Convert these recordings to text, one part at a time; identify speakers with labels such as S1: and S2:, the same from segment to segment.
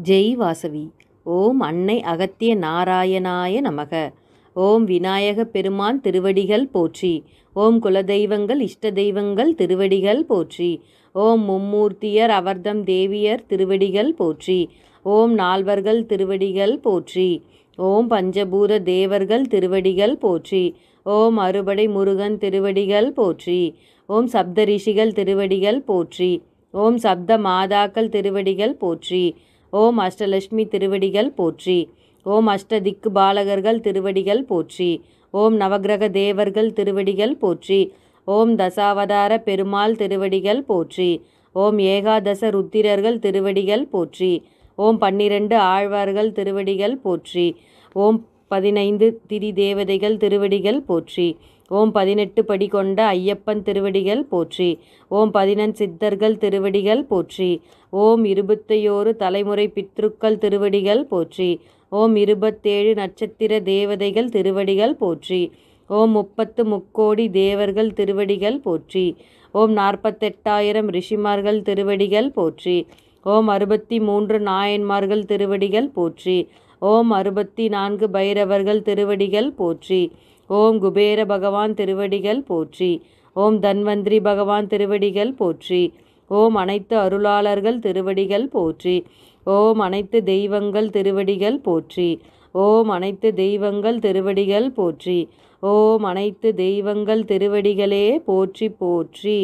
S1: ஜெய் வாசவி ஓம் அன்னை அகத்திய நாராயணாய நமக ஓம் விநாயக பெருமான் திருவடிகள் போற்றி ஓம் குலதெய்வங்கள் இஷ்ட தெய்வங்கள் திருவடிகள் போற்றி ஓம் மும்மூர்த்தியர் அவர்தம் தேவியர் திருவடிகள் போற்றி ஓம் நால்வர்கள் திருவடிகள் போற்றி ஓம் பஞ்சபூத தேவர்கள் திருவடிகள் போற்றி ஓம் அறுபடை முருகன் திருவடிகள் போற்றி ஓம் சப்த ரிஷிகள் திருவடிகள் போற்றி ஓம் சப்த மாதாக்கள் திருவடிகள் போற்றி ஓம் அஷ்டலட்சுமி திருவடிகள் போற்றி ஓம் அஷ்டதிக்கு பாலகர்கள் திருவடிகள் போற்றி ஓம் நவக்கிரக தேவர்கள் திருவடிகள் போற்றி ஓம் தசாவதார பெருமாள் திருவடிகள் போற்றி ஓம் ஏகாதச ருத்திரர்கள் திருவடிகள் போற்றி ஓம் பன்னிரண்டு ஆழ்வார்கள் திருவடிகள் போற்றி ஓம் பதினைந்து திரி தேவதைகள் திருவடிகள் போற்றி ஓம் பதினெட்டு படி கொண்ட ஐயப்பன் திருவடிகள் போற்றி ஓம் பதினெண் சித்தர்கள் திருவடிகள் போற்றி ஓம் இருபத்தையோரு தலைமுறை பித்ருக்கள் திருவடிகள் போற்றி ஓம் இருபத்தேழு நட்சத்திர தேவதைகள் திருவடிகள் போற்றி ஓம் முப்பத்து முக்கோடி தேவர்கள் திருவடிகள் போற்றி ஓம் நாற்பத்தெட்டாயிரம் ரிஷிமார்கள் திருவடிகள் போற்றி ஓம் அறுபத்தி மூன்று நாயன்மார்கள் திருவடிகள் போற்றி ஓம் அறுபத்தி நான்கு பைரவர்கள் திருவடிகள் போற்றி ஓம் குபேர பகவான் திருவடிகள் போற்றி ஓம் தன்வந்திரி பகவான் திருவடிகள் போற்றி ஓம் அனைத்து அருளாளர்கள் திருவடிகள் போற்றி ஓம் அனைத்து தெய்வங்கள் திருவடிகள் போற்றி ஓம் அனைத்து தெய்வங்கள் திருவடிகள் போற்றி ஓம் அனைத்து தெய்வங்கள் திருவடிகளே போற்றி போற்றி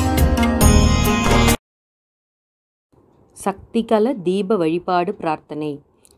S1: சக்திகல தீப வழிபாடு பிரார்த்தனை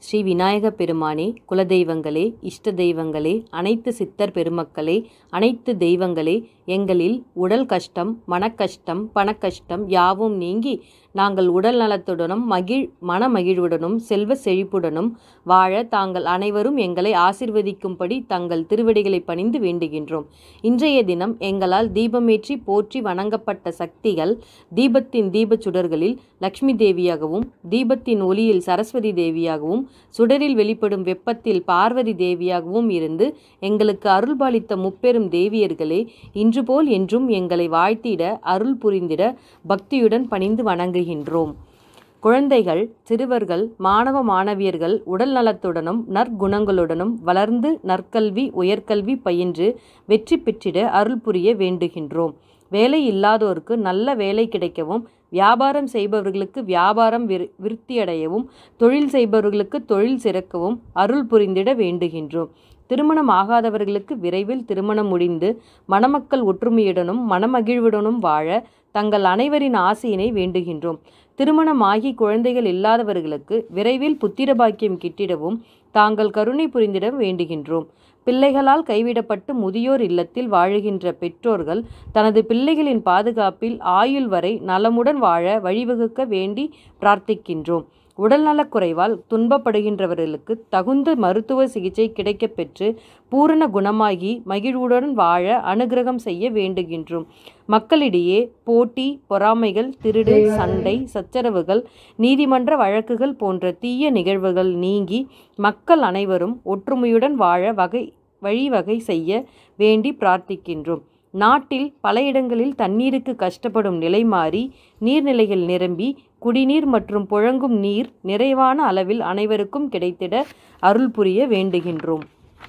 S1: ஸ்ரீ விநாயக பெருமானே குலதெய்வங்களே இஷ்ட தெய்வங்களே அனைத்து சித்தர் பெருமக்களே அனைத்து தெய்வங்களே எங்களில் உடல் கஷ்டம் மனக்கஷ்டம் பணக்கஷ்டம் யாவும் நீங்கி நாங்கள் உடல் நலத்துடனும் மகிழ் மன மகிழ்வுடனும் செல்வ செழிப்புடனும் வாழ தாங்கள் அனைவரும் எங்களை ஆசிர்வதிக்கும்படி தங்கள் திருவடிகளை பணிந்து வேண்டுகின்றோம் இன்றைய தினம் எங்களால் தீபமேற்றி போற்றி வணங்கப்பட்ட சக்திகள் தீபத்தின் தீபச் சுடர்களில் லக்ஷ்மி தேவியாகவும் தீபத்தின் ஒளியில் சரஸ்வதி தேவியாகவும் சுடரில் வெளிப்படும் வெப்பத்தில் பார்வதி தேவியாகவும் இருந்து எங்களுக்கு அருள்பாலித்த முப்பெரும் தேவியர்களே இன்று போல் என்றும் எங்களை வாழ்த்திட அருள் புரிந்திட பக்தியுடன் பணிந்து வணங்குகின்றோம் குழந்தைகள் சிறுவர்கள் மாணவ மாணவியர்கள் உடல் நலத்துடனும் நற்குணங்களுடனும் வளர்ந்து நற்கல்வி உயர்கல்வி பயின்று வெற்றி பெற்றிட அருள் புரிய வேண்டுகின்றோம் வேலை இல்லாதோருக்கு நல்ல வேலை கிடைக்கவும் வியாபாரம் செய்பவர்களுக்கு வியாபாரம் விரு விருத்தியடையவும் தொழில் செய்பவர்களுக்கு தொழில் சிறக்கவும் அருள் புரிந்திட வேண்டுகின்றோம் திருமணம் ஆகாதவர்களுக்கு விரைவில் திருமணம் முடிந்து மணமக்கள் ஒற்றுமையுடனும் மனமகிழ்வுடனும் வாழ தங்கள் அனைவரின் ஆசையினை வேண்டுகின்றோம் திருமணமாகி குழந்தைகள் இல்லாதவர்களுக்கு விரைவில் புத்திர பாக்கியம் கிட்டிடவும் தாங்கள் கருணை புரிந்திட வேண்டுகின்றோம் பிள்ளைகளால் கைவிடப்பட்டு முதியோர் இல்லத்தில் வாழுகின்ற பெற்றோர்கள் தனது பிள்ளைகளின் பாதுகாப்பில் ஆயுள் வரை நலமுடன் வாழ வழிவகுக்க வேண்டி பிரார்த்திக்கின்றோம் உடல்நலக் குறைவால் துன்பப்படுகின்றவர்களுக்கு தகுந்த மருத்துவ சிகிச்சை கிடைக்கப் பெற்று பூரண குணமாகி மகிழ்வுடன் வாழ அனுகிரகம் செய்ய வேண்டுகின்றோம் மக்களிடையே போட்டி பொறாமைகள் திருடு சண்டை சச்சரவுகள் நீதிமன்ற வழக்குகள் போன்ற தீய நிகழ்வுகள் நீங்கி மக்கள் அனைவரும் ஒற்றுமையுடன் வாழ வகை வழிவகை செய்ய வேண்டி பிரார்த்திக்கின்றோம் நாட்டில் பல இடங்களில் தண்ணீருக்கு கஷ்டப்படும் நிலை மாறி நீர்நிலைகள் நிரம்பி குடிநீர் மற்றும் புழங்கும் நீர் நிறைவான அளவில் அனைவருக்கும் கிடைத்திட அருள் புரிய வேண்டுகின்றோம்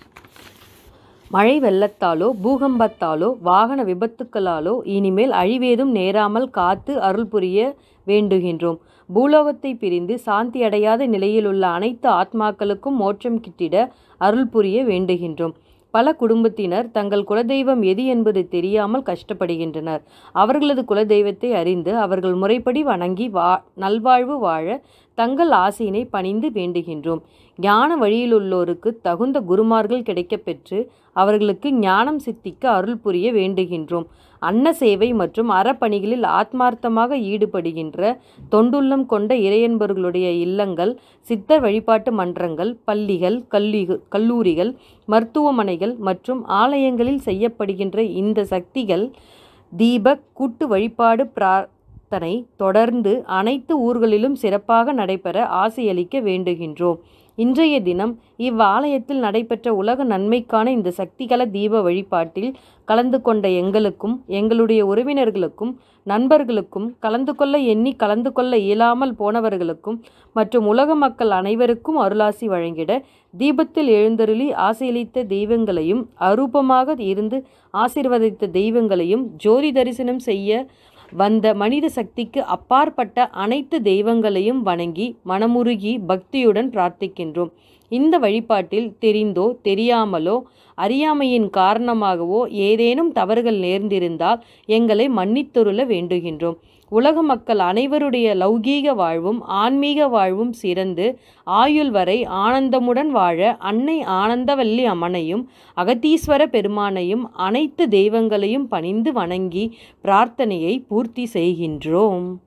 S1: மழை வெள்ளத்தாலோ பூகம்பத்தாலோ வாகன விபத்துக்களாலோ இனிமேல் அழிவேதும் நேராமல் காத்து அருள் புரிய வேண்டுகின்றோம் பூலோகத்தை பிரிந்து சாந்தி அடையாத நிலையிலுள்ள அனைத்து ஆத்மாக்களுக்கும் மோட்சம் கிட்டிட அருள் புரிய வேண்டுகின்றோம் பல குடும்பத்தினர் தங்கள் குலதெய்வம் எது என்பது தெரியாமல் கஷ்டப்படுகின்றனர் அவர்களது குலதெய்வத்தை அறிந்து அவர்கள் முறைப்படி வணங்கி வா நல்வாழ்வு வாழ தங்கள் ஆசையினை பணிந்து வேண்டுகின்றோம் ஞான வழியிலுள்ளோருக்கு தகுந்த குருமார்கள் கிடைக்கப் பெற்று அவர்களுக்கு ஞானம் சித்திக்க அருள் புரிய வேண்டுகின்றோம் அன்ன சேவை மற்றும் அறப்பணிகளில் ஆத்மார்த்தமாக ஈடுபடுகின்ற தொண்டுள்ளம் கொண்ட இறையன்பர்களுடைய இல்லங்கள் சித்தர் வழிபாட்டு மன்றங்கள் பள்ளிகள் கல்லி கல்லூரிகள் மருத்துவமனைகள் மற்றும் ஆலயங்களில் செய்யப்படுகின்ற இந்த சக்திகள் தீப கூட்டு வழிபாடு பிரார்த்தனை தொடர்ந்து அனைத்து ஊர்களிலும் சிறப்பாக நடைபெற ஆசையளிக்க வேண்டுகின்றோம் இன்றைய தினம் இவ்வாலயத்தில் நடைபெற்ற உலக நன்மைக்கான இந்த சக்திகல தீப வழிபாட்டில் கலந்து கொண்ட எங்களுக்கும் எங்களுடைய உறவினர்களுக்கும் நண்பர்களுக்கும் கலந்து கொள்ள எண்ணி கலந்து கொள்ள இயலாமல் போனவர்களுக்கும் மற்றும் உலக மக்கள் அனைவருக்கும் அருளாசி வழங்கிட தீபத்தில் எழுந்தருளி ஆசையளித்த தெய்வங்களையும் அரூபமாக இருந்து ஆசீர்வதித்த தெய்வங்களையும் ஜோதி தரிசனம் செய்ய வந்த மனித சக்திக்கு அப்பாற்பட்ட அனைத்து தெய்வங்களையும் வணங்கி மனமுருகி பக்தியுடன் பிரார்த்திக்கின்றோம் இந்த வழிபாட்டில் தெரிந்தோ தெரியாமலோ அறியாமையின் காரணமாகவோ ஏதேனும் தவறுகள் நேர்ந்திருந்தால் எங்களை மன்னித்தொருள வேண்டுகின்றோம் உலக மக்கள் அனைவருடைய லௌகீக வாழ்வும் ஆன்மீக வாழ்வும் சிறந்து ஆயுள் வரை ஆனந்தமுடன் வாழ அன்னை ஆனந்தவல்லி அம்மனையும் அகத்தீஸ்வர பெருமானையும் அனைத்து தெய்வங்களையும் பணிந்து வணங்கி பிரார்த்தனையை பூர்த்தி செய்கின்றோம்